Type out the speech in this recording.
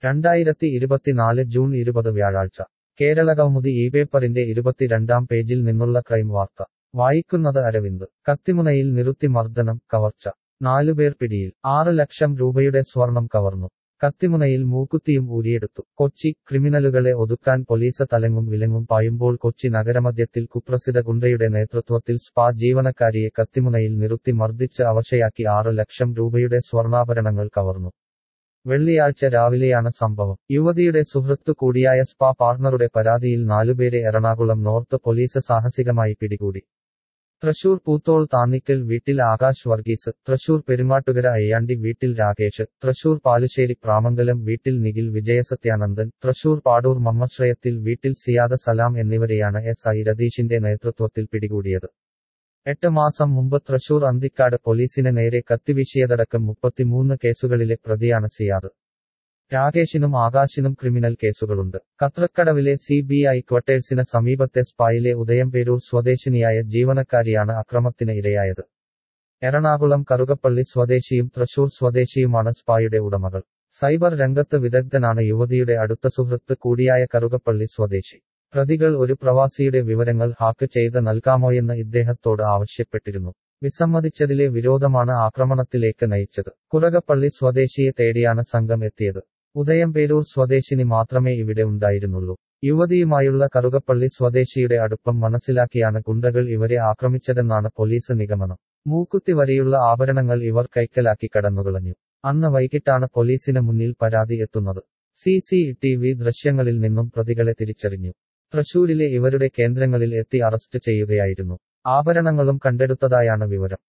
രണ്ടായിരത്തി ഇരുപത്തിനാല് ജൂൺ ഇരുപത് വ്യാഴാഴ്ച കേരളകൗമുദി ഈ പേപ്പറിന്റെ ഇരുപത്തിരണ്ടാം പേജിൽ നിന്നുള്ള ക്രൈം വാർത്ത വായിക്കുന്നത് അരവിന്ദ് കത്തിമുനയിൽ നിറുത്തി മർദ്ദനം കവർച്ച നാലുപേർ പിടിയിൽ ആറ് ലക്ഷം രൂപയുടെ സ്വർണം കവർന്നു കത്തിമുനയിൽ മൂക്കുത്തിയും ഊരിയെടുത്തു കൊച്ചി ക്രിമിനലുകളെ ഒതുക്കാൻ പോലീസ് തലങ്ങും വിലങ്ങും പായുമ്പോൾ കൊച്ചി നഗരമധ്യത്തിൽ കുപ്രസിദ്ധ ഗുണ്ടയുടെ നേതൃത്വത്തിൽ സ്പാ ജീവനക്കാരിയെ കത്തിമുനയിൽ നിറുത്തി മർദ്ദിച്ച് അവശയാക്കി ആറ് ലക്ഷം രൂപയുടെ സ്വർണ്ണാഭരണങ്ങൾ കവർന്നു വെള്ളിയാഴ്ച രാവിലെയാണ് സംഭവം യുവതിയുടെ സുഹൃത്തു കൂടിയായ സ്പാ പാർട്ണറുടെ പരാതിയിൽ നാലുപേരെ എറണാകുളം നോർത്ത് പോലീസ് സാഹസികമായി പിടികൂടി തൃശൂർ പൂത്തോൾ താന്നിക്കൽ വീട്ടിൽ ആകാശ് വർഗീസ് തൃശൂർ പെരുമാട്ടുകര അയ്യാണ്ടി വീട്ടിൽ രാകേഷ് തൃശൂർ പാലുശ്ശേരി പ്രാമംഗലം വീട്ടിൽ നിഖിൽ വിജയസത്യാനന്ദൻ തൃശൂർ പാടൂർ മമ്മശ്രയത്തിൽ വീട്ടിൽ സിയാദ സലാം എന്നിവരെയാണ് എസ് ഐ രതീഷിന്റെ നേതൃത്വത്തിൽ പിടികൂടിയത് എട്ട് മാസം മുമ്പ് തൃശൂർ അന്തിക്കാട് പോലീസിന് നേരെ കത്തിവീശിയതടക്കം മുപ്പത്തിമൂന്ന് കേസുകളിലെ പ്രതിയാണ് സിയാദ് രാകേഷിനും ആകാശിനും ക്രിമിനൽ കേസുകളുണ്ട് കത്രക്കടവിലെ സി ബി ഐ ക്വാർട്ടേഴ്സിന് സമീപത്തെ സ്പായിലെ ഉദയംപേരൂർ സ്വദേശിനിയായ ജീവനക്കാരിയാണ് അക്രമത്തിന് ഇരയായത് എറണാകുളം കറുകപ്പള്ളി സ്വദേശിയും തൃശൂർ സ്വദേശിയുമാണ് സ്പായുടെ ഉടമകൾ സൈബർ രംഗത്ത് വിദഗ്ധനാണ് യുവതിയുടെ അടുത്ത സുഹൃത്ത് കൂടിയായ കറുകപ്പള്ളി സ്വദേശി പ്രതികൾ ഒരു പ്രവാസിയുടെ വിവരങ്ങൾ ഹാക്ക് ചെയ്ത് നൽകാമോയെന്ന് ഇദ്ദേഹത്തോട് ആവശ്യപ്പെട്ടിരുന്നു വിസമ്മതിച്ചതിലെ വിരോധമാണ് ആക്രമണത്തിലേക്ക് നയിച്ചത് കുറകപ്പള്ളി സ്വദേശിയെ തേടിയാണ് സംഘം എത്തിയത് ഉദയംപേരൂർ സ്വദേശിനി മാത്രമേ ഇവിടെ ഉണ്ടായിരുന്നുള്ളൂ യുവതിയുമായുള്ള കറുകപ്പള്ളി സ്വദേശിയുടെ അടുപ്പം മനസ്സിലാക്കിയാണ് ഗുണ്ടകൾ ഇവരെ ആക്രമിച്ചതെന്നാണ് പോലീസ് നിഗമനം മൂക്കുത്തി വരെയുള്ള ആഭരണങ്ങൾ ഇവർ കൈക്കലാക്കി കടന്നുകളഞ്ഞു അന്ന് വൈകിട്ടാണ് പോലീസിന് മുന്നിൽ പരാതി എത്തുന്നത് സി സി ടി വി ദൃശ്യങ്ങളിൽ നിന്നും പ്രതികളെ തിരിച്ചറിഞ്ഞു തൃശൂരിലെ ഇവരുടെ കേന്ദ്രങ്ങളിൽ എത്തി അറസ്റ്റ് ചെയ്യുകയായിരുന്നു ആഭരണങ്ങളും കണ്ടെടുത്തതായാണ് വിവരം